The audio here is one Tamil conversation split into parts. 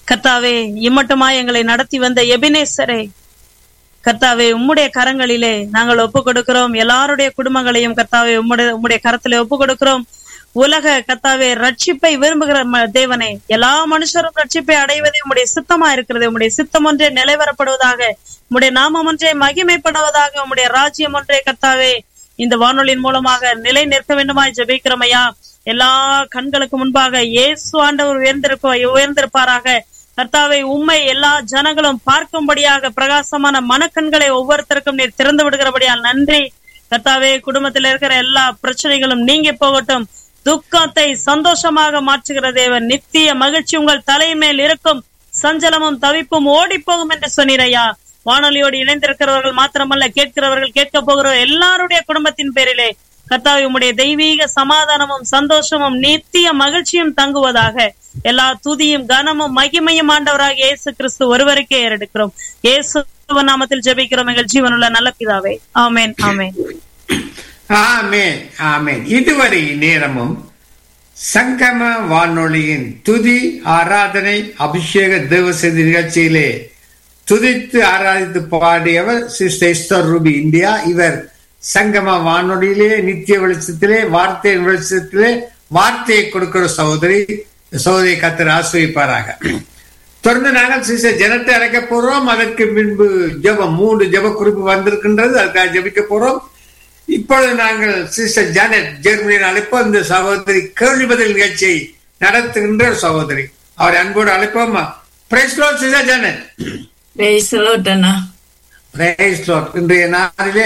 கர்த்தாவே இம்மட்டுமா எங்களை நடத்தி வந்த எபினேசரே கர்த்தாவே உம்முடைய கரங்களிலே நாங்கள் ஒப்பு கொடுக்கிறோம் எல்லாருடைய குடும்பங்களையும் கர்த்தாவே உம்முடைய உம்முடைய கரத்திலே ஒப்பு கொடுக்கிறோம் உலக கர்த்தாவே ரட்சிப்பை விரும்புகிற ம- தேவனே எல்லா மனுஷரும் ரட்சிப்பை அடைவதே உம்முடைய சித்தமா இருக்கிறது உம்முடைய சித்தம் ஒன்றே நிலைவரப்படுவதாக உம்முடைய நாமம் ஒன்றே மகிமைப்படுவதாக உம்முடைய ராஜ்யம் ஒன்றே கர்த்தாவே இந்த வானொலியின் மூலமாக நிலை நிற்க வேண்டுமாய் ஜெபிக்கிறோம் ஐயா எல்லா கண்களுக்கு முன்பாக இயேசு ஆண்டவர் உயர்ந்திருக்க உயர்ந்திருப்பாராக கர்த்தாவை உண்மை எல்லா ஜனங்களும் பார்க்கும்படியாக பிரகாசமான மனக்கண்களை ஒவ்வொருத்தருக்கும் நீர் திறந்து விடுகிறபடியால் நன்றி கர்த்தாவே குடும்பத்தில் இருக்கிற எல்லா பிரச்சனைகளும் நீங்கி போகட்டும் துக்கத்தை சந்தோஷமாக மாற்றுகிற தேவன் நித்திய மகிழ்ச்சி உங்கள் தலைமேல் இருக்கும் சஞ்சலமும் தவிப்பும் ஓடி போகும் என்று சொன்னீரையா வானொலியோடு இணைந்திருக்கிறவர்கள் மாத்திரமல்ல கேட்கிறவர்கள் கேட்க போகிற எல்லாருடைய குடும்பத்தின் பேரிலே கர்த்தாவே உம்முடைய தெய்வீக சமாதானமும் சந்தோஷமும் நித்திய மகிழ்ச்சியும் தங்குவதாக எல்லா துதியும் கனமும் மகிமையும் ஆண்டவராக இயேசு கிறிஸ்து ஒருவருக்கே ஏறெடுக்கிறோம் இயேசு நாமத்தில் ஜெபிக்கிறோம் எங்கள் ஜீவனுள்ள நல்ல பிதாவே ஆமென் ஆமென் ஆமென் ஆமென் இதுவரை நேரமும் சங்கம வானொலியின் துதி ஆராதனை அபிஷேக தேவசதி நிகழ்ச்சியிலே துதித்து ஆராதித்து பாடியவர் சிஸ்டர் எஸ்தர் ரூபி இந்தியா இவர் சங்கம வானொலியிலே நித்திய வெளிச்சத்திலே வார்த்தை வெளிச்சத்திலே வார்த்தையை கொடுக்கிற சகோதரி சகோதரி கத்தர் ஆசிரியப்பாராக தொடர்ந்து நாங்கள் சிஸ்டர் ஜனத்தை அழைக்க போறோம் அதற்கு பின்பு ஜெபம் மூன்று ஜெப குறிப்பு வந்திருக்கின்றது அதுக்காக ஜெபிக்க போறோம் இப்பொழுது நாங்கள் சிஸ்டர் ஜானட் ஜெர்மனியின் அழைப்போம் இந்த சகோதரி கேள்வி பதில் நிகழ்ச்சியை நடத்துகின்ற சகோதரி அவரை அன்போடு அழைப்போம் praise Lord sister Janet Praise the Lord, அண்ணா பிரைஸ் லோட் இன்றைய நாளிலே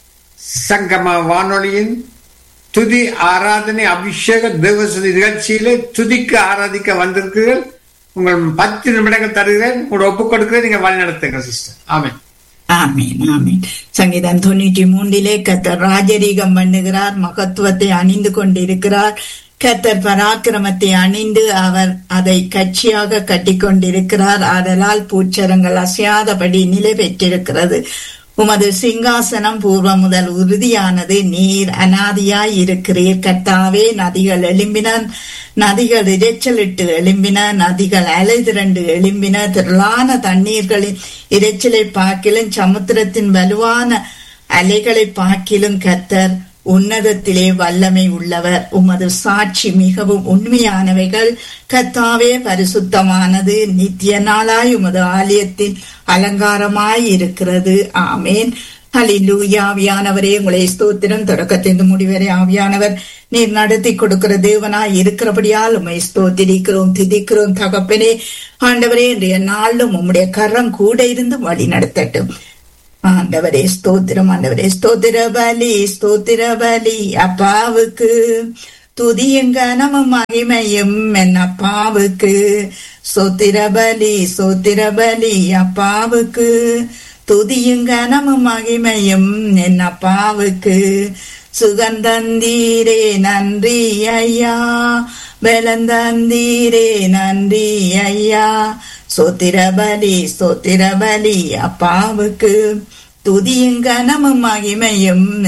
சங்கம வானொலியின் துதி ஆராதனை அபிஷேக தேவசதி நிகழ்ச்சியிலே துதிக்க ஆராதிக்க வந்திருக்கிறீர்கள் உங்கள் பத்து நிமிடங்கள் தருகிறேன் உங்களோட ஒப்புக் கொடுக்கிறேன் நீங்க வழி நடத்துங்க சிஸ்டர் ஆமென் ஆமீன் ஆமீன் சங்கீதம் தொண்ணூற்றி மூன்றிலே கத்தர் ராஜரீகம் பண்ணுகிறார் மகத்துவத்தை அணிந்து கொண்டிருக்கிறார் கத்தர் பராக்கிரமத்தை அணிந்து அவர் அதை கட்சியாக கட்டிக்கொண்டிருக்கிறார் ஆதலால் பூச்சரங்கள் அசையாதபடி நிலை பெற்றிருக்கிறது உமது சிங்காசனம் பூர்வ முதல் உறுதியானது நீர் அனாதியாய் இருக்கிறீர் கர்த்தாவே நதிகள் எழும்பின நதிகள் இரைச்சலிட்டு எழும்பின நதிகள் அலை திரண்டு எழும்பின திரளான தண்ணீர்களின் இரைச்சலை பார்க்கிலும் சமுத்திரத்தின் வலுவான அலைகளை பார்க்கிலும் கர்த்தர் உன்னதத்திலே வல்லமை உள்ளவர் உமது சாட்சி மிகவும் உண்மையானவைகள் கர்த்தாவே பரிசுத்தமானது நித்திய நாளாய் உமது ஆலயத்தின் அலங்காரமாய் இருக்கிறது ஆமேன் ஹலிலூயா ஆவியானவரே உங்களை ஸ்தோத்திரம் தொடக்கத்தின் முடிவரை ஆவியானவர் நீர் நடத்தி கொடுக்கிற தேவனாய் இருக்கிறபடியால் உம்மை ஸ்தோத்திரிக்கிறோம் திதிக்கிறோம் தகப்பனே ஆண்டவரே இன்றைய நாளும் உம்முடைய கரம் கூட இருந்து வழி நடத்தட்டும் ஆண்டவரே ஸ்தோத்திரம் ஆண்டவரே ஸ்தோத்திர பலி ஸ்தோத்திர பலி அப்பாவுக்கு துதியும் கனமும் மகிமையும் என் அப்பாவுக்கு சோத்திர பலி சோத்திர பலி அப்பாவுக்கு துதியும் கனமும் மகிமையும் என் அப்பாவுக்கு சுகந்தந்தீரே நன்றி ஐயா பலந்தந்தீரே நன்றி ஐயா சோத்திரபலி சோத்திரபலி அப்பாவுக்கு துதியும் கனமும் மகிமையும்